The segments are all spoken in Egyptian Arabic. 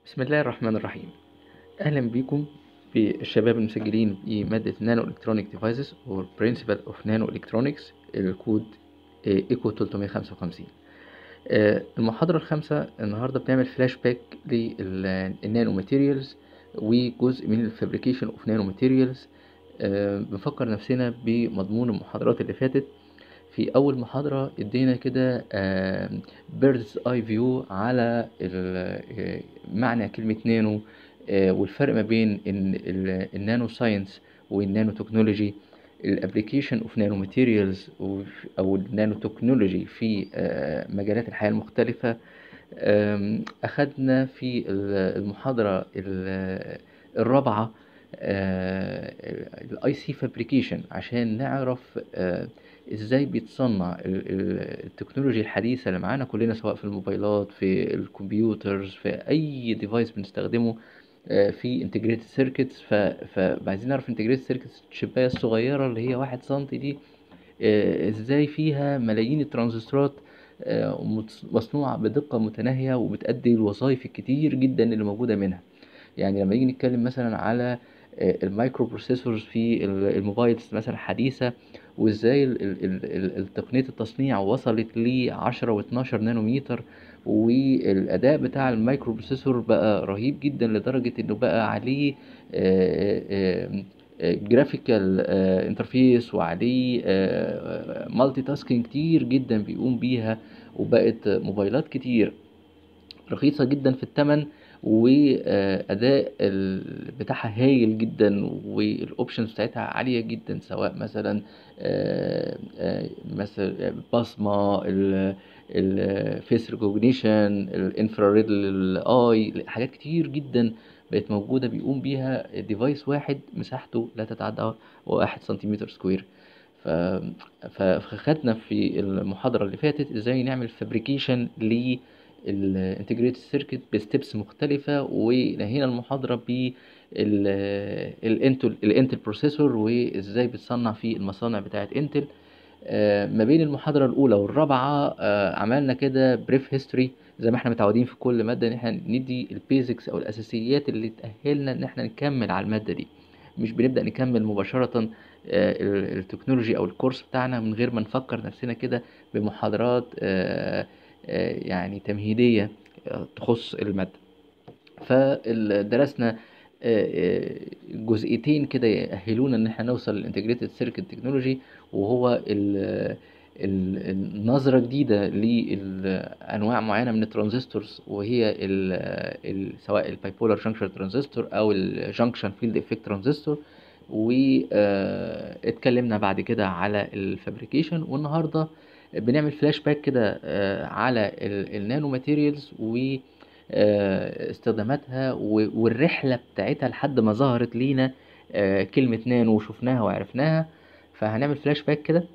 بسم الله الرحمن الرحيم أهلا بكم بالشباب المسجلين في مادة نانو إلكترونيك ديفايسز أو Principle of Nano Electronics الكود إيكو 355 آه، المحاضرة الخامسة النهاردة بنعمل فلاش باك للنانو ماتيريالز وجزء من الفابريكيشن اوف نانو ماتيريالز بنفكر نفسنا بمضمون المحاضرات اللي فاتت في اول محاضره ادينا كده بيردز اي فيو على ال- آه، معنى كلمه نانو آه، والفرق ما بين إن ال- النانو ساينس والنانو تكنولوجي الابليكيشن اوف نانو ماتيريالز او النانو تكنولوجي في آه، مجالات الحياه المختلفه آم، اخدنا في ال- المحاضره ال- الرابعه الاي سي فابريكيشن عشان نعرف آه، ازاي بيتصنع ال- ال- التكنولوجيا الحديثه اللي معانا كلنا سواء في الموبايلات في الكمبيوترز في اي ديفايس بنستخدمه آه، في انتجريتد سيركتس فعايزين نعرف انتجريتد سيركتس الشبايه الصغيره اللي هي واحد سنتي دي آه، ازاي فيها ملايين الترانزستورات آه، ومتص- مصنوعة بدقة متناهية وبتأدي الوظائف الكتير جدا اللي موجودة منها يعني لما نيجي نتكلم مثلا على آه، المايكرو بروسيسورز في ال- الموبايلز مثلا حديثة وازاي ال- ال- ال- ال- التقنية التصنيع وصلت ل 10 و12 نانومتر والأداء بتاع المايكرو بروسيسور بقى رهيب جدا لدرجة انه بقى عليه جرافيكال انترفيس وعليه مالتي تاسكينج كتير جدا بيقوم بيها وبقت موبايلات كتير رخيصة جدا في الثمن وأداء ال- بتاعها هايل جدا والأوبشنز بتاعتها عالية جدا سواء مثلا آه، آه، مثلا بصمة الفيس ريكوجنيشن الانفراريد الاي حاجات كتير جدا بقت موجودة بيقوم بيها ديفايس واحد مساحته لا تتعدى واحد سنتيمتر سكوير ف... ف- فخدنا في المحاضرة اللي فاتت ازاي نعمل فابريكيشن للانتجريتد سيركت بستبس مختلفة ونهينا المحاضرة ب الانتل الانتل بروسيسور وازاي بتصنع في المصانع بتاعت انتل آه، ما بين المحاضرة الأولى والرابعة آه، عملنا كده بريف هيستوري زي ما احنا متعودين في كل مادة ان احنا ندي البيزكس او الأساسيات اللي تأهلنا ان احنا نكمل على المادة دي مش بنبدأ نكمل مباشرة آه، ال- التكنولوجي او الكورس بتاعنا من غير ما نفكر نفسنا كده بمحاضرات آه، آه، يعني تمهيدية آه، تخص المادة فدرسنا جزئيتين كده يأهلونا ان احنا نوصل للانتجريتد سيركت تكنولوجي وهو ال- ال- النظرة جديدة لأنواع معينة من الترانزستورز وهي ال ال سواء البايبولار جانكشن ترانزستور أو الجانكشن فيلد افكت ترانزستور واتكلمنا بعد كده على الفابريكيشن والنهارده بنعمل فلاش باك كده آه، على ال- النانو ماتيريالز و آه، استخداماتها و- والرحلة بتاعتها لحد ما ظهرت لينا آه، كلمة نانو وشفناها وعرفناها فهنعمل فلاش باك كده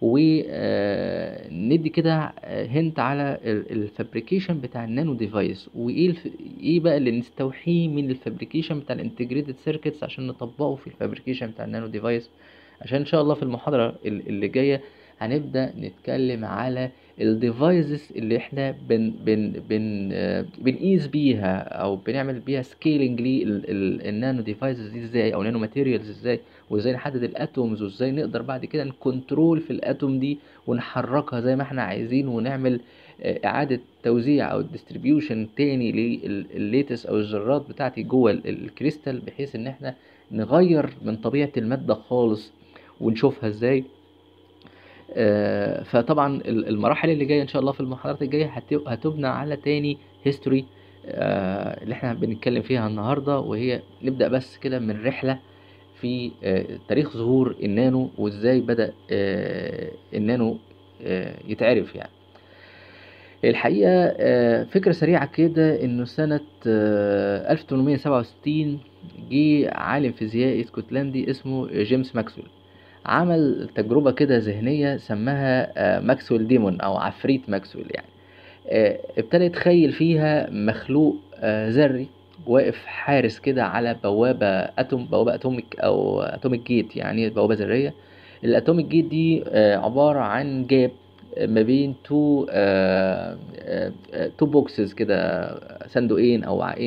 وندي كده هنت على الفابريكيشن بتاع النانو ديفايس وايه الف... ايه بقى اللي نستوحيه من الفابريكيشن بتاع الانتجريتد سيركتس عشان نطبقه في الفابريكيشن بتاع النانو ديفايس عشان ان شاء الله في المحاضرة ال- اللي جاية هنبدأ نتكلم على الديفايسز اللي احنا بن بن بن آه، بنقيس بيها او بنعمل بيها سكيلينج للنانو ديفايسز دي ازاي او نانو ماتيريالز ازاي وازاي نحدد الاتومز وازاي نقدر بعد كده نكنترول في الاتوم دي ونحركها زي ما احنا عايزين ونعمل آه، اعادة توزيع او ديستريبيوشن تاني للليتس او الذرات بتاعتي جوه ال- الكريستال بحيث ان احنا نغير من طبيعة المادة خالص ونشوفها ازاي آه، فطبعا ال- المراحل اللي جايه ان شاء الله في المحاضرات الجايه هت- هتبنى على تاني هيستوري اللي احنا بنتكلم فيها النهارده وهي نبدا بس كده من رحله في آه، تاريخ ظهور النانو وازاي بدا آه، النانو آه، يتعرف يعني الحقيقة آه، فكرة سريعة كده إنه سنة آه، 1867 جه عالم فيزيائي اسكتلندي اسمه جيمس ماكسويل عمل تجربة كده ذهنية سماها آه، ماكسويل ديمون أو عفريت ماكسويل يعني آه، ابتدى يتخيل فيها مخلوق آه، ذري واقف حارس كده على بوابة أتوم بوابة أتوميك أو أتوميك جيت يعني بوابة ذرية الأتوميك جيت دي آه، عبارة عن جاب ما بين تو تو بوكسز كده صندوقين أو وعاءين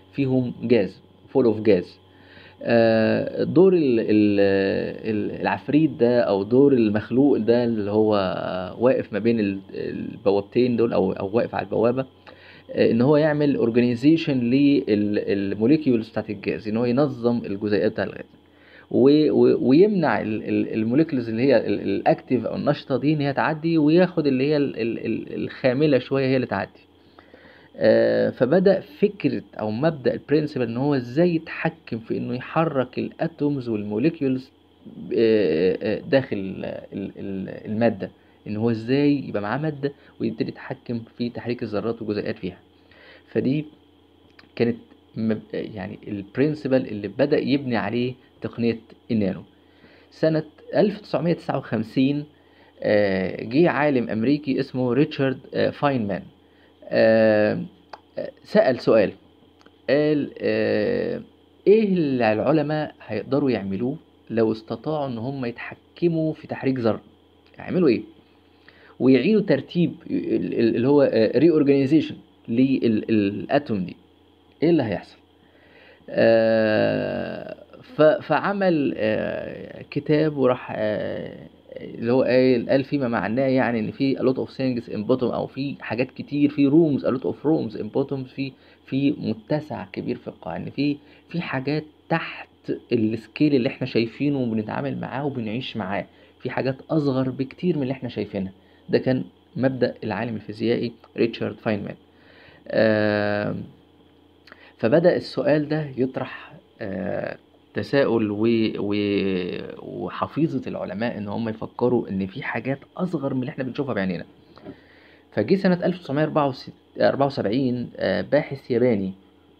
فيهم جاز فول اوف جاز آه، دور ال- ال- ال- العفريت ده او دور المخلوق ده اللي هو واقف ما بين ال- البوابتين دول او او واقف على البوابه آه، ان هو يعمل اورجانيزيشن للموليكيولز بتاعت الجاز ان هو ينظم الجزيئات بتاع الغاز و- و- ويمنع الموليكيولز اللي هي ال- الاكتيف او النشطه دي ان هي تعدي وياخد اللي هي ال- ال- ال- الخامله شويه هي اللي تعدي آه، فبدأ فكرة أو مبدأ البرنسبل إن هو إزاي يتحكم في إنه يحرك الأتومز والموليكيولز آه، آه، داخل ال- ال- المادة إن هو إزاي يبقى معاه مادة ويبتدي يتحكم في تحريك الذرات والجزيئات فيها فدي كانت مب- يعني البرنسبل اللي بدأ يبني عليه تقنية النانو سنة 1959 آه، جه عالم أمريكي اسمه ريتشارد آه، فاينمان آه، آه، سأل سؤال قال آه، ايه اللي العلماء هيقدروا يعملوه لو استطاعوا ان هم يتحكموا في تحريك ذرة يعملوا ايه ويعيدوا ترتيب ال- ال- اللي هو ري اورجانيزيشن للاتوم دي ايه اللي هيحصل آه، ف- فعمل آه، كتاب وراح آه، اللي هو قال قال فيما معناه يعني ان في a lot of things in bottom او في حاجات كتير في rooms a lot of rooms in bottom في في متسع كبير في القاع ان في في حاجات تحت السكيل اللي احنا شايفينه وبنتعامل معاه وبنعيش معاه في حاجات اصغر بكتير من اللي احنا شايفينها ده كان مبدأ العالم الفيزيائي ريتشارد فاينمان آم، فبدأ السؤال ده يطرح آه، تساؤل و... و... وحفيظة العلماء ان هم يفكروا ان في حاجات اصغر من اللي احنا بنشوفها بعينينا فجه سنة 1974 آه، باحث ياباني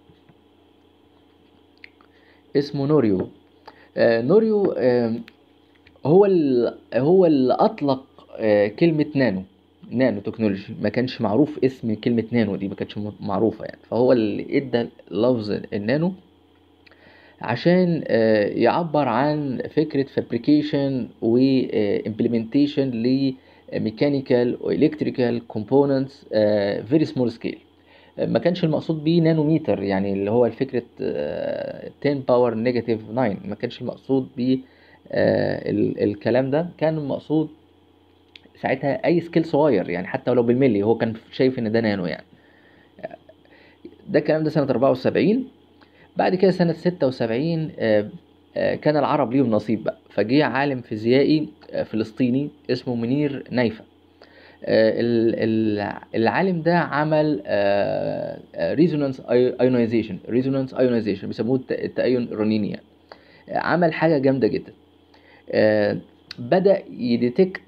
اسمه نوريو آه، نوريو آه، هو ال... هو اللي اطلق آه، كلمة نانو نانو تكنولوجي ما كانش معروف اسم كلمة نانو دي ما كانتش م- معروفة يعني فهو اللي ادى لفظ النانو عشان آه، يعبر عن فكرة fabrication و آه، implementation ل mechanical و electrical components آه، very small scale آه، ما كانش المقصود بيه نانوميتر يعني اللي هو الفكرة آه، 10 باور نيجاتيف 9 ما كانش المقصود بيه آه، ال- الكلام ده كان المقصود ساعتها اي سكيل صغير يعني حتى ولو بالملي هو كان شايف ان ده نانو يعني ده الكلام ده سنة 74 بعد كده سنة 76 آه، آه، كان العرب ليهم نصيب بقى فجه عالم فيزيائي آه، فلسطيني اسمه منير نايفة آه، ال- ال- العالم ده عمل ريزونانس ايونيزيشن ريزونانس ايونيزيشن بيسموه الت- التأين الرنيني يعني. آه، عمل حاجة جامدة جدا آه، بدأ يديتكت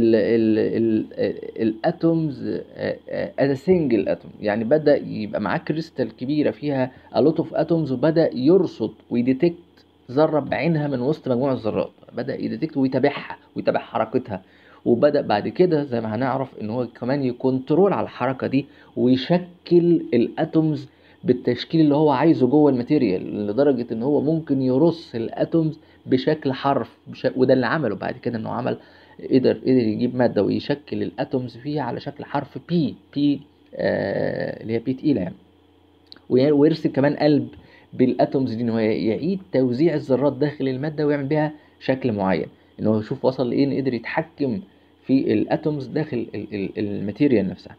الاتومز از سنجل اتوم يعني بدأ يبقى معاه كريستال كبيرة فيها a lot of atoms وبدأ يرصد ويديتكت ذرة بعينها من وسط مجموعة الذرات بدأ يديتكت ويتابعها ويتابع حركتها وبدأ بعد كده زي ما هنعرف ان هو كمان يكنترول على الحركة دي ويشكل الاتومز بالتشكيل اللي هو عايزه جوه الماتيريال لدرجة ان هو ممكن يرص الاتومز بشكل حرف بش... وده اللي عمله بعد كده انه عمل قدر قدر يجيب مادة ويشكل الاتومز فيها على شكل حرف بي بي آه اللي هي بي تقيلة يعني وي- ويرسم كمان قلب بالاتومز دي ان هو يعيد توزيع الذرات داخل المادة ويعمل بيها شكل معين ان هو يشوف وصل لايه ان قدر يتحكم في الاتومز داخل ال- ال- الماتيريال نفسها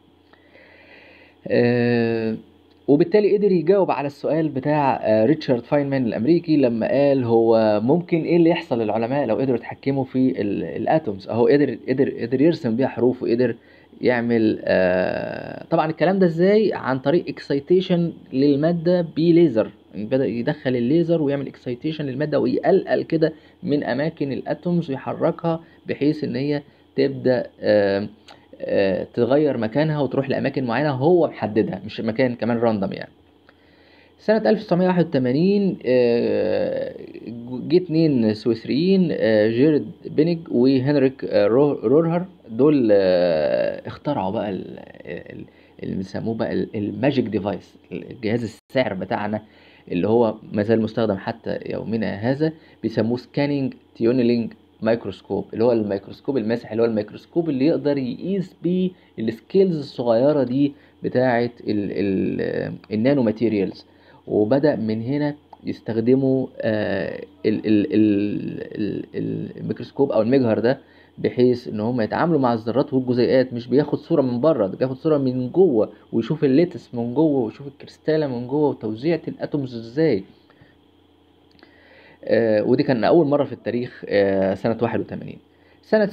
آه، وبالتالي قدر يجاوب على السؤال بتاع آه، ريتشارد فاينمان الامريكي لما قال هو ممكن ايه اللي يحصل للعلماء لو قدروا يتحكموا في ال- الاتومز اهو قدر قدر قدر يرسم بيها حروف وقدر يعمل آه، طبعا الكلام ده ازاي عن طريق اكسايتيشن للماده بليزر يعني بدا يدخل الليزر ويعمل اكسايتيشن للماده ويقلقل كده من اماكن الاتومز ويحركها بحيث ان هي تبدا آه، آه، تغير مكانها وتروح لأماكن معينة هو محددها مش مكان كمان راندوم يعني سنة 1981 آه، جه اتنين سويسريين آه، جيرد بينيج وهنريك آه، رو- رورهر دول آه، اخترعوا بقى ال- ال- اللي بيسموه بقى ال- الماجيك ديفايس الجهاز السحر بتاعنا اللي هو ما زال مستخدم حتى يومنا هذا بيسموه سكاننج تيونيلينج مايكروسكوب اللي هو الميكروسكوب الماسح اللي هو الميكروسكوب اللي يقدر يقيس بيه السكيلز الصغيرة دي بتاعة ال ال النانو ماتيريالز وبدأ من هنا يستخدموا آه، ال- ال- ال- ال- الميكروسكوب او المجهر ده بحيث ان هم يتعاملوا مع الذرات والجزيئات مش بياخد صورة من بره ده بياخد صورة من جوه ويشوف الليتس من جوه ويشوف الكريستالة من جوه وتوزيعة الاتومز ازاي آه، ودي كان أول مرة في التاريخ آه، سنة 81 سنة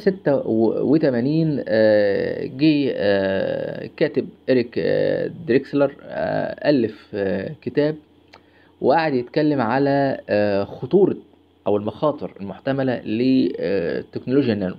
86 آه، جه آه، كاتب إريك آه، دريكسلر آه، ألف آه، كتاب وقعد يتكلم على آه، خطورة أو المخاطر المحتملة لتكنولوجيا النانو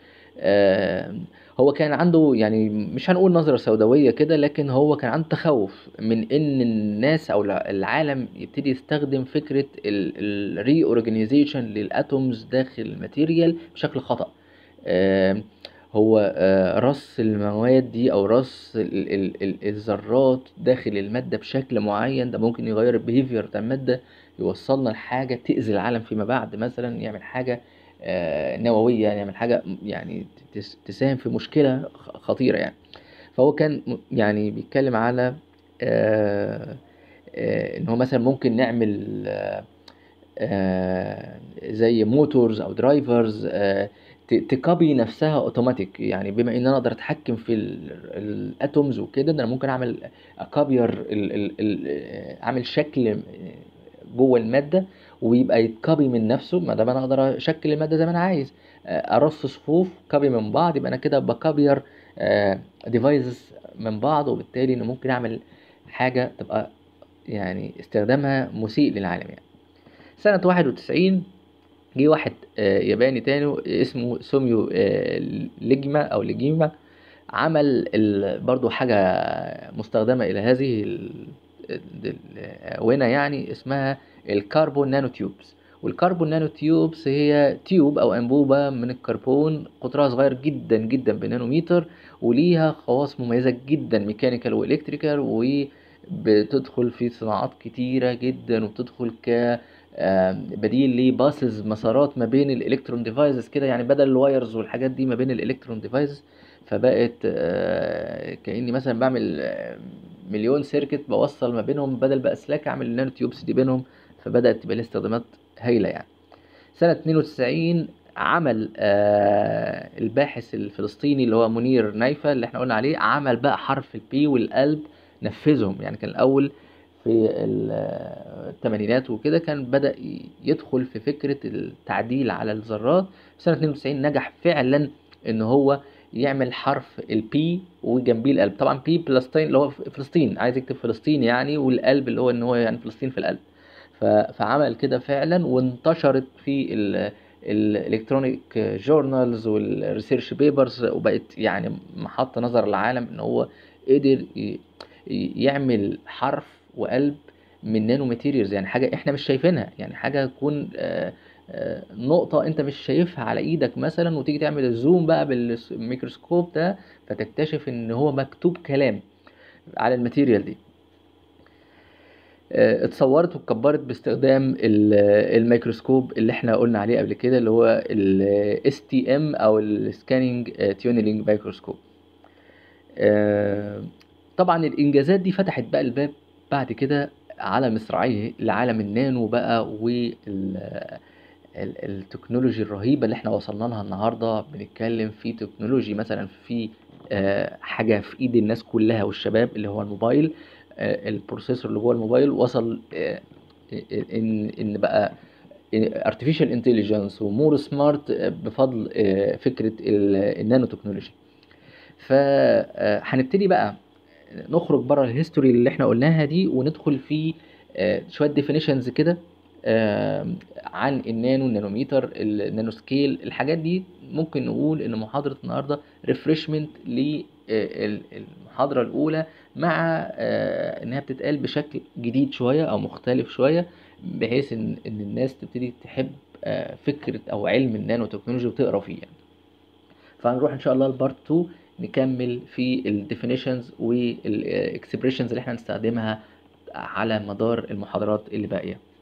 آه، هو كان عنده يعني مش هنقول نظرة سوداوية كده لكن هو كان عنده تخوف من ان الناس او الع- العالم يبتدي يستخدم فكرة الري اورجانيزيشن للاتومز داخل الماتيريال بشكل خطأ آه، هو آه، رص المواد دي او رص ال- ال- ال- الذرات داخل المادة بشكل معين ده ممكن يغير البيهيفير بتاع المادة يوصلنا لحاجة تأذي العالم فيما بعد مثلا يعمل حاجة آه، نووية يعمل حاجة يعني تس- تساهم في مشكلة خ- خطيرة يعني فهو كان م- يعني بيتكلم على آه، آه، ان هو مثلا ممكن نعمل آه، آه، زي موتورز او درايفرز تكابي نفسها اوتوماتيك يعني بما ان انا اقدر اتحكم في الاتومز وكده ده انا ممكن اعمل اكابير اعمل شكل آه، جوه الماده ويبقى يتكابي من نفسه ما دام انا اقدر اشكل الماده زي ما انا عايز آه، ارص صفوف كابي من بعض يبقى انا كده بكابير ديفايسز من بعض وبالتالي انا ممكن اعمل حاجه تبقى يعني استخدامها مسيء للعالم يعني سنة 91 جه واحد آه، ياباني تاني اسمه سوميو آه، ليجما أو ليجيما عمل ال- برضو حاجة مستخدمة إلى هذه ال- ال- الآونة يعني اسمها الكربون نانو تيوبس والكربون نانو تيوبس هي تيوب أو أنبوبة من الكربون قطرها صغير جدا جدا بنانومتر وليها خواص مميزة جدا ميكانيكال وإلكتريكال وبتدخل في صناعات كتيرة جدا وبتدخل ك آم، بديل لباسز مسارات ما بين الالكترون ديفايسز كده يعني بدل الوايرز والحاجات دي ما بين الالكترون ديفايسز فبقت آه، كاني مثلا بعمل آه، مليون سيركت بوصل ما بينهم بدل بقى اسلاك اعمل النانو تيوبس دي بينهم فبدات تبقى لها استخدامات هايله يعني سنه 92 عمل آه، الباحث الفلسطيني اللي هو منير نايفة اللي احنا قلنا عليه عمل بقى حرف البي والقلب نفذهم يعني كان الاول في ال- الثمانينات وكده كان بدأ ي- يدخل في فكرة التعديل على الذرات في سنة 92 نجح فعلا ان هو يعمل حرف البي وجنبيه القلب طبعا بي فلسطين اللي هو ف- فلسطين عايز يكتب فلسطين يعني والقلب اللي هو ان هو يعني فلسطين في القلب ف- فعمل كده فعلا وانتشرت في ال الالكترونيك جورنالز والريسيرش بيبرز وبقت يعني محط نظر العالم ان هو قدر ي- ي- يعمل حرف وقلب من نانو ماتيريالز يعني حاجه احنا مش شايفينها يعني حاجه تكون آه، آه، نقطه انت مش شايفها على ايدك مثلا وتيجي تعمل الزوم بقى بالميكروسكوب ده فتكتشف ان هو مكتوب كلام على الماتيريال دي آه، اتصورت واتكبرت باستخدام ال- الميكروسكوب اللي احنا قلنا عليه قبل كده اللي هو ال STM او السكاننج تيونيلينج ميكروسكوب آه، طبعا الانجازات دي فتحت بقى الباب بعد كده على مصراعيه لعالم النانو بقى والتكنولوجي الرهيبه اللي احنا وصلنا لها النهارده بنتكلم في تكنولوجي مثلا في آه، حاجه في ايد الناس كلها والشباب اللي هو الموبايل آه، البروسيسور اللي جوه الموبايل وصل آه، ان ان بقى artificial intelligence ومور سمارت بفضل آه، فكره ال- النانو تكنولوجي فهنبتدي بقى نخرج بره الهيستوري اللي احنا قلناها دي وندخل في آه، شويه ديفينيشنز كده آه، عن النانو النانوميتر النانو سكيل الحاجات دي ممكن نقول ان محاضره النهارده ريفرشمنت للمحاضره الاولى مع آه، انها بتتقال بشكل جديد شويه او مختلف شويه بحيث ان ان الناس تبتدي تحب آه، فكره او علم النانو تكنولوجي وتقرا فيه يعني. فهنروح ان شاء الله لبارت 2 نكمل في الديفينيشنز والاكسبريشنز اللي احنا هنستخدمها على مدار المحاضرات اللي باقيه